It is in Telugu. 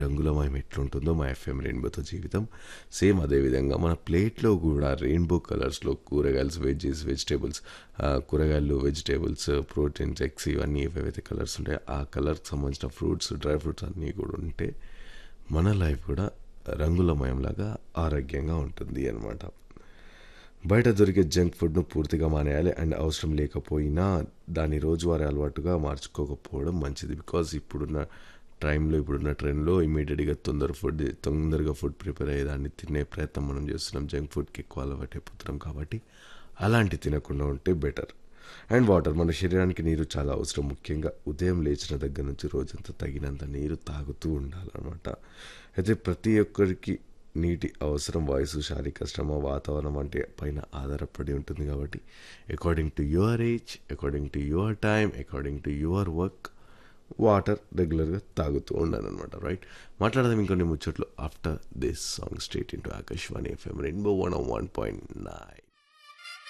రంగులమయం ఎట్లుంటుందో మా ఎఫ్ఎం రెయిన్బోతో జీవితం సేమ్ అదే విధంగా మన ప్లేట్లో కూడా రెయిన్బో కలర్స్లో కూరగాయలు వెజ్జెస్ వెజిటేబుల్స్ కూరగాయలు వెజిటేబుల్స్ ప్రోటీన్స్ ఎగ్స్ ఇవన్నీ ఏవైతే కలర్స్ ఉంటాయో ఆ కలర్కి సంబంధించిన ఫ్రూట్స్ డ్రై ఫ్రూట్స్ అన్నీ కూడా ఉంటే మన లైఫ్ కూడా రంగులమయంలాగా ఆరోగ్యంగా ఉంటుంది అనమాట బయట దొరికే జంక్ ఫుడ్ను పూర్తిగా మానేయాలి అండ్ అవసరం లేకపోయినా దాని రోజువారీ అలవాటుగా మార్చుకోకపోవడం మంచిది బికాజ్ ఇప్పుడున్న టైంలో ఇప్పుడున్న ట్రెండ్లో ఇమీడియట్గా తొందర ఫుడ్ తొందరగా ఫుడ్ ప్రిపేర్ అయ్యేదాన్ని తినే ప్రయత్నం మనం చేస్తున్నాం జంక్ ఫుడ్కి ఎక్కువ అలవాటు అయిపోతున్నాం కాబట్టి అలాంటి తినకుండా ఉంటే బెటర్ అండ్ వాటర్ మన శరీరానికి నీరు చాలా అవసరం ముఖ్యంగా ఉదయం లేచిన దగ్గర నుంచి రోజంతా తగినంత నీరు తాగుతూ ఉండాలన్నమాట అయితే ప్రతి ఒక్కరికి నీటి అవసరం వయసు శారీరక శ్రమ వాతావరణం అంటే పైన ఆధారపడి ఉంటుంది కాబట్టి according to your age according to your time according to your work water రెగ్యులర్గా తాగుతూ ఉండాలి అనమాట రైట్ మాట్లాడదాం ఇంకొన్ని ముచ్చట్లు after this song state into Akashvani FM rainbow one one point nine